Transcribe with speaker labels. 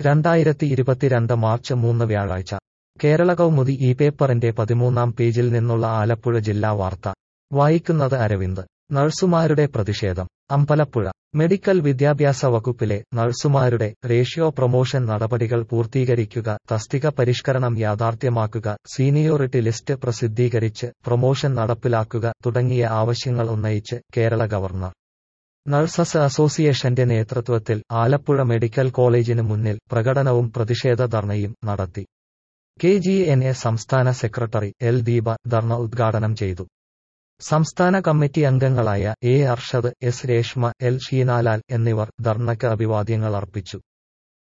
Speaker 1: രണ്ടായിരത്തി ഇരുപത്തിരണ്ട് മാർച്ച് മൂന്ന് വ്യാഴാഴ്ച കേരള കൗമുദി ഈ പേപ്പറിന്റെ പതിമൂന്നാം പേജിൽ നിന്നുള്ള ആലപ്പുഴ ജില്ലാ വാർത്ത വായിക്കുന്നത് അരവിന്ദ് നഴ്സുമാരുടെ പ്രതിഷേധം അമ്പലപ്പുഴ മെഡിക്കൽ വിദ്യാഭ്യാസ വകുപ്പിലെ നഴ്സുമാരുടെ റേഷ്യോ പ്രൊമോഷൻ നടപടികൾ പൂർത്തീകരിക്കുക തസ്തിക പരിഷ്കരണം യാഥാർത്ഥ്യമാക്കുക സീനിയോറിറ്റി ലിസ്റ്റ് പ്രസിദ്ധീകരിച്ച് പ്രൊമോഷൻ നടപ്പിലാക്കുക തുടങ്ങിയ ആവശ്യങ്ങൾ ഉന്നയിച്ച് കേരള ഗവർണർ നഴ്സസ് അസോസിയേഷന്റെ നേതൃത്വത്തിൽ ആലപ്പുഴ മെഡിക്കൽ കോളേജിന് മുന്നിൽ പ്രകടനവും പ്രതിഷേധ ധർണയും നടത്തി കെ ജി എൻ എ സംസ്ഥാന സെക്രട്ടറി എൽ ദീപ ധർണ ഉദ്ഘാടനം ചെയ്തു സംസ്ഥാന കമ്മിറ്റി അംഗങ്ങളായ A Arshad S Reshma L Sheenalal എന്നിവർ ധർണയ്ക്ക് അഭിവാദ്യങ്ങൾ അർപ്പിച്ചു